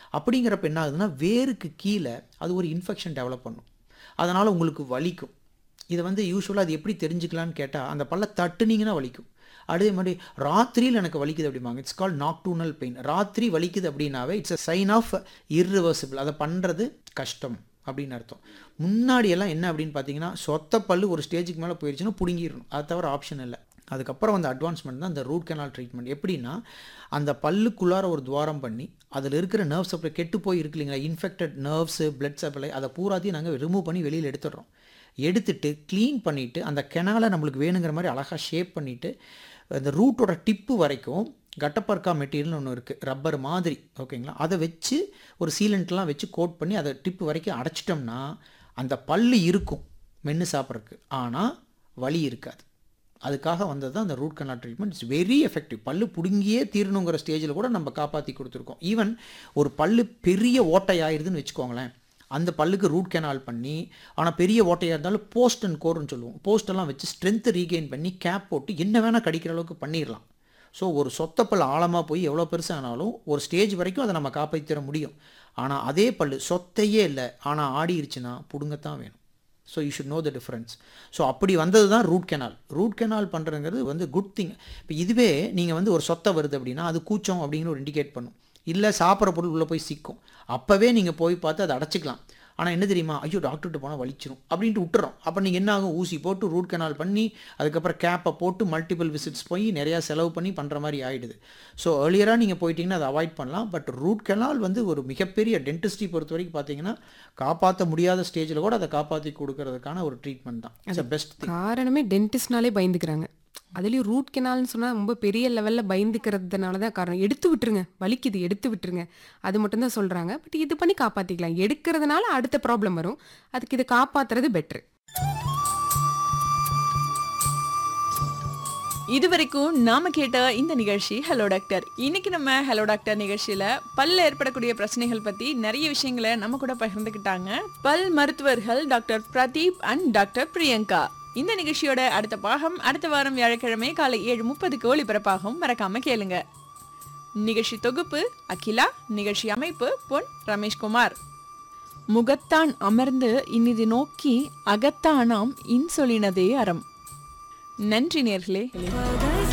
அப்படிங்கிறப்ப என்ன ஆகுதுன்னா வேருக்கு கீழே அது ஒரு இன்ஃபெக்ஷன் டெவலப் பண்ணும் அதனால் உங்களுக்கு வலிக்கும் இதை வந்து யூஸ்வலாக அது எப்படி தெரிஞ்சுக்கலான்னு கேட்டால் அந்த பல்ல தட்டுனீங்கன்னா வலிக்கும் அதே மாதிரி ராத்திரியில் எனக்கு வலிக்குது அப்படிம்பாங்க இட்ஸ் கால் நாக்டூனல் பெயின் ராத்திரி வலிக்குது அப்படின்னாவே it's a sign of irreversible அதை பண்ணுறது கஷ்டம் அப்படின்னு அர்த்தம் முன்னாடி எல்லாம் என்ன அப்படின்னு பார்த்தீங்கன்னா சொத்த பல்லு ஒரு ஸ்டேஜுக்கு மேலே போயிடுச்சுன்னா பிடுங்கிடணும் அது தவிர ஆப்ஷன் இல்லை அதுக்கப்புறம் வந்த அட்வான்ஸ்மெண்ட் தான் இந்த ரூட் கெனால் ட்ரீட்மெண்ட் எப்படின்னா அந்த பல்லுக்குள்ளார ஒரு துவாரம் பண்ணி அதில் இருக்கிற நர்வ் சப்ளை கெட்டு போய் இருக்கு இல்லைங்களா இன்ஃபெக்டட் நர்வ்ஸு பிளட் சப்ளை அதை பூராத்தையும் நாங்கள் ரிமூவ் பண்ணி வெளியில் எடுத்துடுறோம் எடுத்துட்டு க்ளீன் பண்ணிவிட்டு அந்த கெனாலை நம்மளுக்கு வேணுங்கிற மாதிரி அழகாக ஷேப் பண்ணிவிட்டு அந்த ரூட்டோட டிப்பு வரைக்கும் கட்டப்பர்க்கா மெட்டீரியல்னு ஒன்று இருக்குது ரப்பர் மாதிரி ஓகேங்களா அதை வச்சு ஒரு சீலண்ட்லாம் வச்சு கோட் பண்ணி அதை டிப்பு வரைக்கும் அடைச்சிட்டோம்னா அந்த பல்லு இருக்கும் மென்று சாப்பிட்றதுக்கு ஆனால் வலி இருக்காது அதுக்காக வந்தது தான் அந்த root canal treatment it's very effective பல்லு பிடுங்கியே தீரணுங்கிற ஸ்டேஜில் கூட நம்ம காப்பாற்றி கொடுத்துருக்கோம் ஈவன் ஒரு பல்லு பெரிய ஓட்டையாயிருதுன்னு வச்சுக்கோங்களேன் அந்த பல்லுக்கு ரூட் கெனால் பண்ணி ஆனால் பெரிய ஓட்டையாக இருந்தாலும் போஸ்ட் அண்ட் கோர்னு சொல்லுவோம் போஸ்டெல்லாம் வச்சு ஸ்ட்ரென்த்து ரீகெயின் பண்ணி கேப் போட்டு என்ன வேணால் கடிக்கிற அளவுக்கு பண்ணிடலாம் ஸோ ஒரு சொத்தப்பல் ஆழமாக போய் எவ்வளோ பெருசானாலும் ஒரு ஸ்டேஜ் வரைக்கும் அதை நம்ம காப்பாற்றிட முடியும் ஆனால் அதே பல்லு சொத்தையே இல்லை ஆனால் ஆடிருச்சுன்னா பிடுங்கத்தான் வேணும் so you should know the difference so அப்படி வந்தது தான் ரூட் கெனால் ரூட் கெனால் பண்ணுறங்கிறது வந்து குட் திங் இப்போ இதுவே நீங்கள் வந்து ஒரு சொத்தை வருது அப்படின்னா அது கூச்சம் அப்படிங்கிற ஒரு இண்டிகேட் பண்ணும் இல்லை சாப்பிட்ற பொருள் உள்ளே போய் சிக்கும் அப்போவே நீங்கள் போய் பார்த்து அதை அடைச்சிக்கலாம் ஆனால் என்ன தெரியுமா ஐயோ டாக்டர்கிட்ட போனால் வலிச்சிரும் அப்படின்ட்டு விட்டுறோம் அப்போ நீங்கள் என்ன ஆகும் ஊசி போட்டு ரூட் கெனால் பண்ணி அதுக்கப்புறம் கேப்பை போட்டு மல்டிபிள் விசிட்ஸ் போய் நிறையா செலவு பண்ணி பண்ணுற மாதிரி ஆகிடுது ஸோ ஏர்லியராக நீங்கள் போயிட்டீங்கன்னா அதை அவாய்ட் பண்ணலாம் பட் ரூட் கெனால் வந்து ஒரு மிகப்பெரிய டென்டிஸ்ட்ரி பொறுத்த வரைக்கும் பார்த்தீங்கன்னா காப்பாற்ற முடியாத ஸ்டேஜில் கூட அதை காப்பாற்றி கொடுக்கறதுக்கான ஒரு ட்ரீட்மெண்ட் தான் இட்ஸ் பெஸ்ட் திங் காரணமே டென்டிஸ்ட்னாலே பயந்துக்கிறாங்க அதுலேயும் ரூட் கெனால்னு சொன்னால் ரொம்ப பெரிய லெவலில் பயந்துக்கிறதுனால தான் காரணம் எடுத்து விட்டுருங்க வலிக்குது எடுத்து விட்டுருங்க அது மட்டும்தான் சொல்கிறாங்க பட் இது பண்ணி காப்பாற்றிக்கலாம் எடுக்கிறதுனால அடுத்த ப்ராப்ளம் வரும் அதுக்கு இதை காப்பாற்றுறது பெட்ரு இதுவரைக்கும் நாம கேட்ட இந்த நிகழ்ச்சி ஹலோ டாக்டர் இன்னைக்கு நம்ம ஹலோ டாக்டர் நிகழ்ச்சியில பல்ல ஏற்படக்கூடிய பிரச்சனைகள் பத்தி நிறைய விஷயங்களை நம்ம கூட பகிர்ந்துக்கிட்டாங்க பல் மருத்துவர்கள் doctor Pradeep and doctor Priyanka இந்த நிகழ்ச்சியோட அடுத்த பாகம் அடுத்த வாரம் வியாழக்கிழமை காலை ஏழு முப்பதுக்கு ஒளிபரப்பாகும் மறக்காம கேளுங்க நிகழ்ச்சி தொகுப்பு அகிலா நிகழ்ச்சி அமைப்பு பொன் ரமேஷ்குமார் முகத்தான் அமர்ந்து இனிது நோக்கி அகத்தானாம் இன்சொலினதே அறம் நன்றி நேர்களே